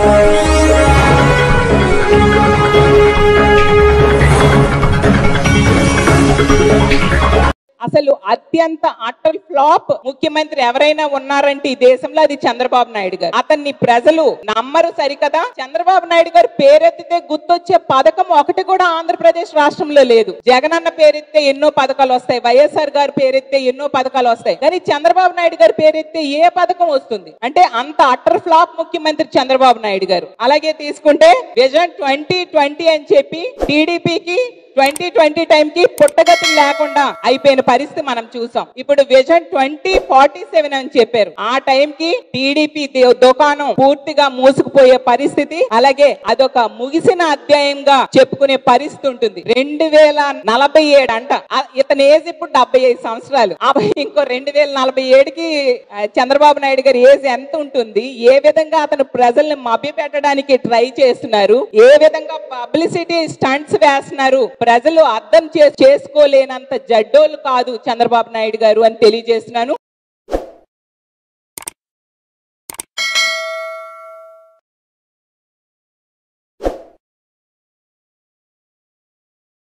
అసలు అత్యంత అటల్ ఫ్లాప్ ముఖ్యమంత్రి ఎవరైనా ఉన్నారంటే ఈ దేశంలో అది చంద్రబాబు నాయుడు గారు అతన్ని ప్రజలు నమ్మరు సరికదా చంద్రబాబు నాయుడు గారు పేరెత్తితే గుర్తొచ్చే పథకం ఒకటి కూడా ఆంధ్రప్రదేశ్ రాష్ట్రంలో లేదు జగనన్న పేరెత్తే ఎన్నో పథకాలు వస్తాయి వైఎస్ఆర్ గారు పేరెత్తే ఎన్నో పథకాలు వస్తాయి కానీ చంద్రబాబు నాయుడు గారు పేరెత్తే ఏ పథకం వస్తుంది అంటే అంత అటర్ ఫ్లాప్ ముఖ్యమంత్రి చంద్రబాబు నాయుడు గారు అలాగే తీసుకుంటే విజన్ ట్వంటీ ట్వంటీ అని చెప్పి టీడీపీకి ట్వంటీ ట్వంటీ టైం కి పుట్టగతులు లేకుండా అయిపోయిన పరిస్థితి మనం చూసాం ఇప్పుడు విజన్ ట్వంటీ ఫార్టీ సెవెన్ అని చెప్పారు ఆ టైం కి టీడీపీ దుకాణం పూర్తిగా మూసుకుపోయే పరిస్థితి అలాగే అదొక ముగిసిన అధ్యాయంగా చెప్పుకునే పరిస్థితి ఉంటుంది రెండు వేల నలభై ఏడు అంట ఆ, ఇతని ఏజ్ ఇప్పుడు డెబ్బై ఐదు సంవత్సరాలు ఆ ఇంకో రెండు వేల నలభై ఏడుకి ఆ, చంద్రబాబు నాయుడు గారి ఏజ్ ఎంత ఉంటుంది ఏ విధంగా అతను ప్రజల్ని మభ్యపెట్టడానికి ట్రై చేస్తున్నారు ఏ విధంగా పబ్లిసిటీ స్టంట్స్ వేస్తున్నారు ప్రజలు అర్థం చే- చేసుకోలేనంత జడ్డోలు కాదు చంద్రబాబు నాయుడు గారు అని తెలియజేస్తున్నాను